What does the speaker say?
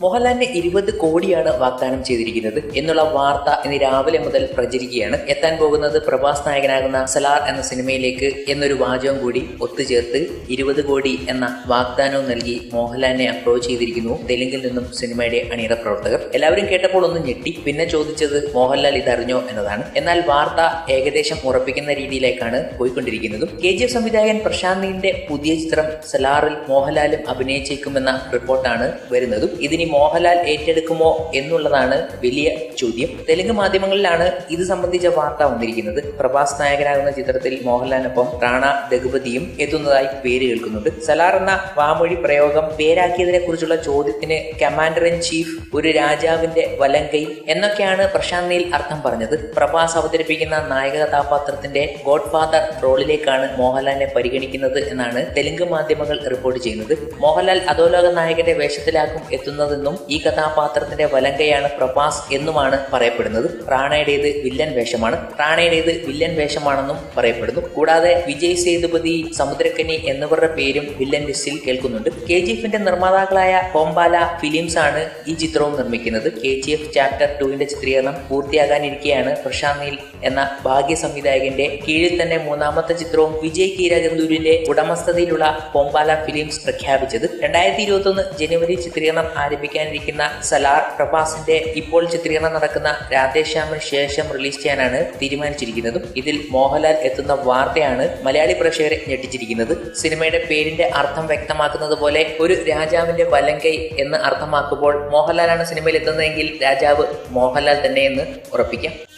മോഹൻലാലിന് ഇരുപത് കോടിയാണ് വാഗ്ദാനം ചെയ്തിരിക്കുന്നത് എന്നുള്ള വാർത്ത ഇന്ന് രാവിലെ മുതൽ പ്രചരിക്കുകയാണ് എത്താൻ പോകുന്നത് പ്രഭാസ് നായകനാകുന്ന സലാർ എന്ന സിനിമയിലേക്ക് എന്നൊരു വാചകം കൂടി ഒത്തുചേർത്ത് ഇരുപത് കോടി എന്ന വാഗ്ദാനവും നൽകി മോഹൻലാലിനെ അപ്രോച്ച് ചെയ്തിരിക്കുന്നു തെലുങ്കിൽ നിന്നും സിനിമയുടെ അണിയറ പ്രവർത്തകർ എല്ലാവരും കേട്ടപ്പോൾ ഒന്ന് ഞെട്ടി പിന്നെ ചോദിച്ചത് മോഹൻലാൽ ഇതറിഞ്ഞോ എന്നതാണ് എന്നാൽ വാർത്ത ഏകദേശം ഉറപ്പിക്കുന്ന രീതിയിലേക്കാണ് പോയിക്കൊണ്ടിരിക്കുന്നതും കെ ജി എഫ് സംവിധായകൻ പ്രശാന്ത് നീലിന്റെ പുതിയ ചിത്രം സലാറിൽ മോഹൻലാലും അഭിനയിച്ചേക്കുമെന്ന റിപ്പോർട്ടാണ് വരുന്നതും ഇതിനി മോഹൻലാൽ ഏറ്റെടുക്കുമോ എന്നുള്ളതാണ് വലിയ ചോദ്യം തെലുങ്ക് മാധ്യമങ്ങളിലാണ് ഇത് സംബന്ധിച്ച വാർത്ത വന്നിരിക്കുന്നത് പ്രഭാസ് നായകനാകുന്ന ചിത്രത്തിൽ മോഹൻലാലിനൊപ്പം റാണ ദഗുപതിയും എത്തുന്നതായി പേര് കേൾക്കുന്നുണ്ട് സലാർ എന്ന വാമൊഴി പ്രയോഗം പേരാക്കിയതിനെ കുറിച്ചുള്ള ചോദ്യത്തിന് കമാൻഡർ ഇൻ ചീഫ് ഒരു രാജാവിന്റെ വലങ്കൈ എന്നൊക്കെയാണ് പ്രശാന്ത് നീൽ അർത്ഥം പറഞ്ഞത് പ്രഭാസ് അവതരിപ്പിക്കുന്ന നായക കഥാപാത്രത്തിന്റെ ഗോഡ് ഫാദർ റോളിലേക്കാണ് മോഹൻലാലിനെ പരിഗണിക്കുന്നത് എന്നാണ് തെലുങ്ക് മാധ്യമങ്ങൾ റിപ്പോർട്ട് ചെയ്യുന്നത് മോഹൻലാൽ അധോലോക നായകന്റെ വേഷത്തിലാക്കും എത്തുന്നതെന്നും ഈ കഥാപാത്രത്തിന്റെ വലങ്കയാണ് പ്രഭാസ് എന്നുമാണ് പറയപ്പെടുന്നത് റാണയുടേത് വില്ലൻ വേഷമാണ് റാണയുടേത് വില്ലൻ വേഷമാണെന്നും പറയപ്പെടുന്നു കൂടാതെ വിജയ് സേതുപതി സമുദ്രക്കനി എന്നിവരുടെ പേരും വില്ലൻ ലിസ്റ്റിൽ കേൾക്കുന്നുണ്ട് കെ ജി എഫിന്റെ നിർമ്മാതാക്കളായ ഹോംബാല ഫിലിംസ് ആണ് ഈ ചിത്രവും നിർമ്മിക്കുന്നത് കെ ജി എഫ് ചാപ്റ്റർ ടുവിന്റെ ചിത്രീകരണം പൂർത്തിയാകാനിരിക്കെയാണ് പ്രശാന്ത് നീൽ എന്ന ഭാഗ്യ സംവിധായകന്റെ കീഴിൽ തന്നെ മൂന്നാമത്തെ ചിത്രവും വിജയ് കീരഗന്തൂരിന്റെ ഉടമസ്ഥതയിലുള്ള ഹോംബാല ഫിലിംസ് പ്രഖ്യാപിച്ചത് രണ്ടായിരത്തി ഇരുപത്തി ഒന്ന് ജനുവരി ചിത്രീകരണം ആരംഭിക്കാനിരിക്കുന്ന സലാർ പ്രഭാസിന്റെ ഇപ്പോൾ ചിത്രീകരണം നടക്കുന്ന രാധേശ്യാമിന് ശേഷം റിലീസ് ചെയ്യാനാണ് തീരുമാനിച്ചിരിക്കുന്നതും ഇതിൽ മോഹൻലാൽ എത്തുന്ന വാർത്തയാണ് മലയാളി പ്രേക്ഷകരെ ഞെട്ടിച്ചിരിക്കുന്നത് സിനിമയുടെ പേരിന്റെ അർത്ഥം വ്യക്തമാക്കുന്നത് പോലെ ഒരു രാജാവിന്റെ വലങ്കൈ എന്ന് അർത്ഥമാക്കുമ്പോൾ മോഹൻലാലാണ് സിനിമയിൽ എത്തുന്നതെങ്കിൽ രാജാവ് മോഹൻലാൽ തന്നെയെന്ന് ഉറപ്പിക്കാം